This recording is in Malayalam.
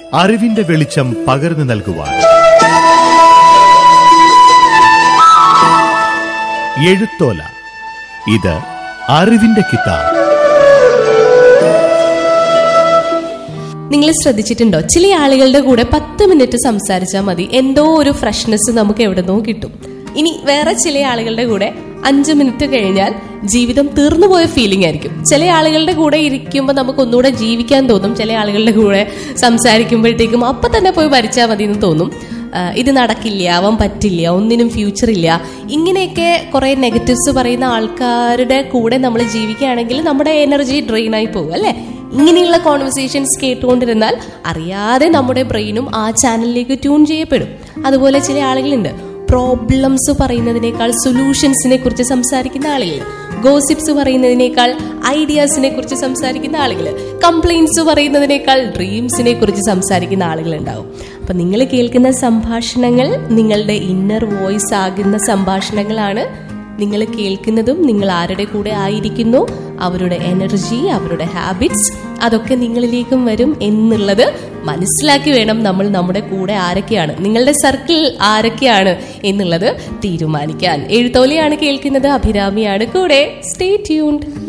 അറിവിന്റെ വെളിച്ചം പകർന്നു നൽകുവാൻ എഴുത്തോല ഇത് അറിവിന്റെ കിതാബ് നിങ്ങൾ ശ്രദ്ധിച്ചിട്ടുണ്ടോ ചില ആളുകളുടെ കൂടെ പത്ത് മിനിറ്റ് സംസാരിച്ചാൽ മതി എന്തോ ഒരു ഫ്രഷ്നെസ് നമുക്ക് എവിടെന്നോ കിട്ടും ഇനി വേറെ ചില ആളുകളുടെ കൂടെ അഞ്ച് മിനിറ്റ് കഴിഞ്ഞാൽ ജീവിതം തീർന്നുപോയ ഫീലിംഗ് ആയിരിക്കും ചില ആളുകളുടെ കൂടെ ഇരിക്കുമ്പോൾ നമുക്ക് ഒന്നുകൂടെ ജീവിക്കാൻ തോന്നും ചില ആളുകളുടെ കൂടെ സംസാരിക്കുമ്പോഴത്തേക്കും അപ്പൊ തന്നെ പോയി ഭരിച്ചാൽ മതി എന്ന് തോന്നും ആ, ഇത് നടക്കില്ല അവൻ പറ്റില്ല ഒന്നിനും ഫ്യൂച്ചർ ഇല്ല ഇങ്ങനെയൊക്കെ കുറെ നെഗറ്റീവ്സ് പറയുന്ന ആൾക്കാരുടെ കൂടെ നമ്മൾ ജീവിക്കുകയാണെങ്കിൽ നമ്മുടെ എനർജി ഡ്രെയിൻ ആയി പോകും അല്ലെ ഇങ്ങനെയുള്ള കോൺവെർസേഷൻസ് കേട്ടുകൊണ്ടിരുന്നാൽ അറിയാതെ നമ്മുടെ ബ്രെയിനും ആ ചാനലിലേക്ക് ട്യൂൺ ചെയ്യപ്പെടും അതുപോലെ ചില ആളുകളുണ്ട് പ്രോബ്ലംസ് പറയുന്നതിനേക്കാൾ സൊല്യൂഷൻസിനെ കുറിച്ച് സംസാരിക്കുന്ന ആളുകൾ ഗോസിപ്സ് പറയുന്നതിനേക്കാൾ ഐഡിയാസിനെ കുറിച്ച് സംസാരിക്കുന്ന ആളുകൾ കംപ്ലൈൻസ് പറയുന്നതിനേക്കാൾ ഡ്രീംസിനെ കുറിച്ച് സംസാരിക്കുന്ന ആളുകൾ ഉണ്ടാവും അപ്പൊ നിങ്ങൾ കേൾക്കുന്ന സംഭാഷണങ്ങൾ നിങ്ങളുടെ ഇന്നർ വോയിസ് ആകുന്ന സംഭാഷണങ്ങളാണ് നിങ്ങൾ കേൾക്കുന്നതും നിങ്ങൾ ആരുടെ കൂടെ ആയിരിക്കുന്നു അവരുടെ എനർജി അവരുടെ ഹാബിറ്റ്സ് അതൊക്കെ നിങ്ങളിലേക്കും വരും എന്നുള്ളത് മനസ്സിലാക്കി വേണം നമ്മൾ നമ്മുടെ കൂടെ ആരൊക്കെയാണ് നിങ്ങളുടെ സർക്കിൾ ആരൊക്കെയാണ് എന്നുള്ളത് തീരുമാനിക്കാൻ എഴുത്തോലയാണ് കേൾക്കുന്നത് അഭിരാമിയാണ് കൂടെ സ്റ്റേ ട്യൂൺഡ്